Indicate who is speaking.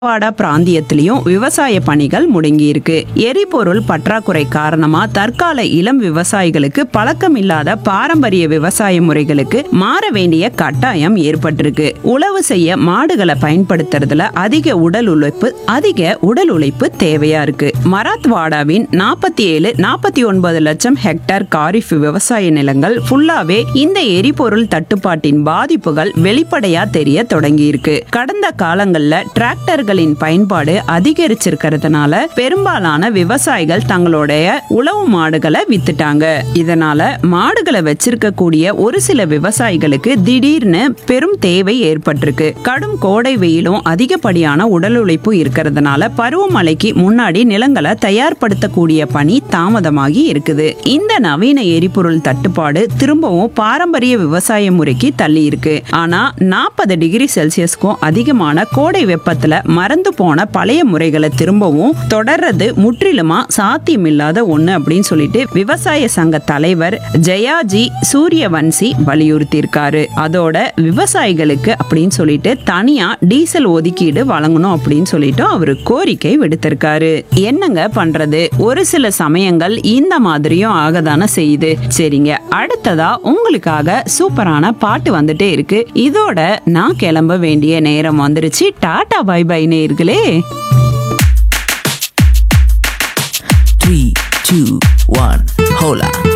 Speaker 1: வாடா பிராந்தியத்திலையும் விவசாய பணிகள் முடங்கி இருக்கு எரிபொருள் பற்றாக்குறை காரணமா தற்கால இளம் விவசாயிகளுக்கு பழக்கமில்லாத பாரம்பரிய விவசாய முறைகளுக்கு மாற வேண்டிய கட்டாயம் ஏற்பட்டிருக்கு உழவு செய்ய மாடுகளை பயன்படுத்துறதுல அதிக உடல் உழைப்பு அதிக உடல் உழைப்பு தேவையா இருக்கு மராத்வாடாவின் நாற்பத்தி ஏழு நாற்பத்தி ஒன்பது லட்சம் ஹெக்டேர் காரிஃப் விவசாய நிலங்கள் ஃபுல்லாவே இந்த எரிபொருள் தட்டுப்பாட்டின் பாதிப்புகள் வெளிப்படையா தெரிய தொடங்கி இருக்கு கடந்த காலங்கள்ல டிராக்டர்களின் பயன்பாடு அதிகரிச்சிருக்கிறதுனால பெரும்பாலான விவசாயிகள் தங்களுடைய உழவு மாடுகளை வித்துட்டாங்க இதனால மாடுகளை வச்சிருக்கக்கூடிய ஒரு சில விவசாயிகளுக்கு திடீர்னு பெரும் தேவை ஏற்பட்டிருக்கு கடும் கோடை வெயிலும் அதிகப்படியான உடல் உழைப்பு இருக்கிறதுனால பருவமழைக்கு முன்னாடி நிலங்களை தயார்படுத்தக்கூடிய பணி தாமதமாகி இருக்குது இந்த நவீன எரிபொருள் தட்டுப்பாடு திரும்பவும் பாரம்பரிய விவசாய முறைக்கு தள்ளி இருக்கு ஆனா நாற்பது டிகிரி செல்சியஸ்க்கும் அதிகமான கோடை வெப்பத்துல மறந்து போன பழைய முறைகளை திரும்பவும் தொடர்றது முற்றிலுமா சாத்தியமில்லாத ஒண்ணு அப்படின்னு சொல்லிட்டு விவசாய சங்க தலைவர் ஜெயாஜி சூரியவன்சி வலியுறுத்தி இருக்காரு அதோட விவசாயிகளுக்கு அப்படின்னு சொல்லிட்டு தனியா டீசல் ஒதுக்கீடு வழங்கணும் அப்படின்னு சொல்லிட்டு அவரு கோரிக்கை விடுத்திருக்காரு என்னங்க பண்றது ஒரு சில சமயங்கள் இந்த மாதிரியும் ஆகதானே செய்யுது சரிங்க அடுத்ததா உங்களுக்காக சூப்பரான பாட்டு வந்துட்டே இருக்கு இதோட நான் கிளம்ப வேண்டிய நேரம் வந்துருச்சு டாடா பை பை நேர்களே
Speaker 2: Three, two, one, hola.